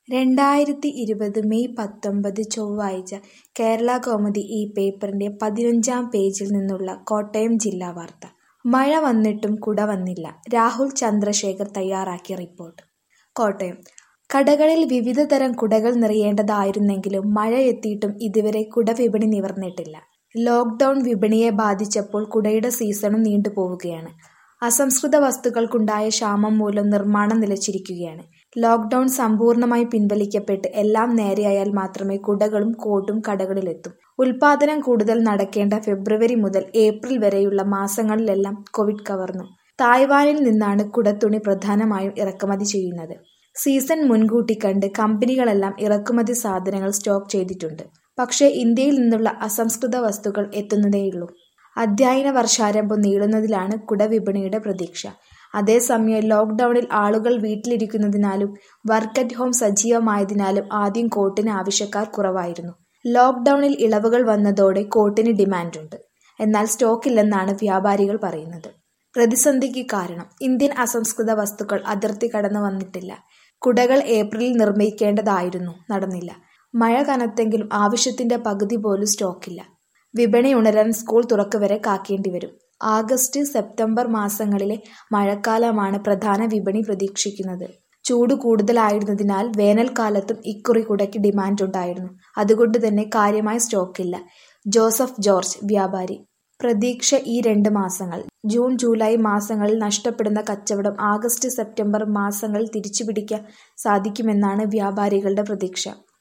രണ്ടായിരത്തി ഇരുപത് മെയ് പത്തൊമ്പത് ചൊവ്വാഴ്ച കേരളകൗമുദി ഈ പേപ്പറിന്റെ പതിനഞ്ചാം പേജിൽ നിന്നുള്ള കോട്ടയം ജില്ലാ വാർത്ത. മഴ വന്നിട്ടും കുട വന്നില്ല രാഹുൽ ചന്ദ്രശേഖർ തയ്യാറാക്കിയ റിപ്പോർട്ട്. കോട്ടയം കടകളിൽ വിവിധതരം കുടകൾ നിറയേണ്ടതായിരുന്നെങ്കിലും മഴയെത്തിയിട്ടും ഇതുവരെ കുടവിപണി നിവർന്നിട്ടില്ല. ലോക്ഡൗൺ വിപണിയെ ബാധിച്ചപ്പോൾ കുടയുടെ സീസണും നീണ്ടുപോവുകയാണ്. അസംസ്കൃത വസ്തുക്കൾക്കുണ്ടായ ക്ഷാമം മൂലം നിർമ്മാണം നിലച്ചിരിക്കുകയാണ്. ലോക്ഡൗൺ സമ്പൂർണ്ണമായി പിൻവലിക്കപ്പെട്ട് എല്ലാം നേരെയായാൽ മാത്രമേ കുടകളും കോട്ടും കടകളിലെത്തൂ. ഉൽപ്പാദനം കൂടുതൽ നടക്കേണ്ട ഫെബ്രുവരി മുതൽ ഏപ്രിൽ വരെയുള്ള മാസങ്ങളിലെല്ലാം കോവിഡ് കവർന്നു. തായ്വാനിൽ നിന്നാണ് കുടത്തുണി പ്രധാനമായും ഇറക്കുമതി ചെയ്യുന്നത്. സീസൺ മുൻകൂട്ടി കണ്ട് കമ്പനികളെല്ലാം ഇറക്കുമതി സാധനങ്ങൾ സ്റ്റോക്ക് ചെയ്തിട്ടുണ്ട്. പക്ഷേ ഇന്ത്യയിൽ നിന്നുള്ള അസംസ്കൃത വസ്തുക്കൾ എത്തുന്നതേയുള്ളൂ. അധ്യയന വർഷാരംഭം നീളുന്നതിലാണ് കുടവിപണിയുടെ പ്രതീക്ഷ. അതേസമയം ലോക്ഡൗണിൽ ആളുകൾ വീട്ടിലിരിക്കുന്നതിനാലും വർക്ക് അറ്റ് ഹോം സജീവമായതിനാലും ആദ്യം കോട്ടിന് ആവശ്യക്കാർ കുറവായിരുന്നു. ലോക്ഡൗണിൽ ഇളവുകൾ വന്നതോടെ കോട്ടിന് ഡിമാൻഡുണ്ട്. എന്നാൽ സ്റ്റോക്കില്ലെന്നാണ് വ്യാപാരികൾ പറയുന്നത്. പ്രതിസന്ധിക്ക് കാരണം ഇന്ത്യൻ അസംസ്കൃത വസ്തുക്കൾ അതിർത്തി കടന്ന് വന്നിട്ടില്ല. കുടകൾ ഏപ്രിലിൽ നിർമ്മിക്കേണ്ടതായിരുന്നു നടന്നില്ല. മഴ കനത്തെങ്കിലും ആവശ്യത്തിന്റെ പകുതി പോലും സ്റ്റോക്കില്ല. വിപണി ഉണരാൻ സ്കൂൾ തുറക്ക് വരെ കാക്കേണ്ടിവരും. ആഗസ്റ്റ് സെപ്റ്റംബർ മാസങ്ങളിലെ മഴക്കാലമാണ് പ്രധാന വിപണി പ്രതീക്ഷിക്കുന്നത്. ചൂട് കൂടുതലായിരുന്നതിനാൽ വേനൽക്കാലത്തും ഇക്കുറി കുടയ്ക്ക് ഡിമാൻഡുണ്ടായിരുന്നു. അതുകൊണ്ടുതന്നെ കാര്യമായ സ്റ്റോക്കില്ല. ജോസഫ് ജോർജ് വ്യാപാരി പ്രതീക്ഷ ഈ രണ്ട് മാസങ്ങൾ. ജൂൺ ജൂലൈ മാസങ്ങളിൽ നഷ്ടപ്പെടുന്ന കച്ചവടം ആഗസ്റ്റ് സെപ്റ്റംബർ മാസങ്ങളിൽ തിരിച്ചുപിടിക്കാൻ സാധിക്കുമെന്നാണ് വ്യാപാരികളുടെ പ്രതീക്ഷ.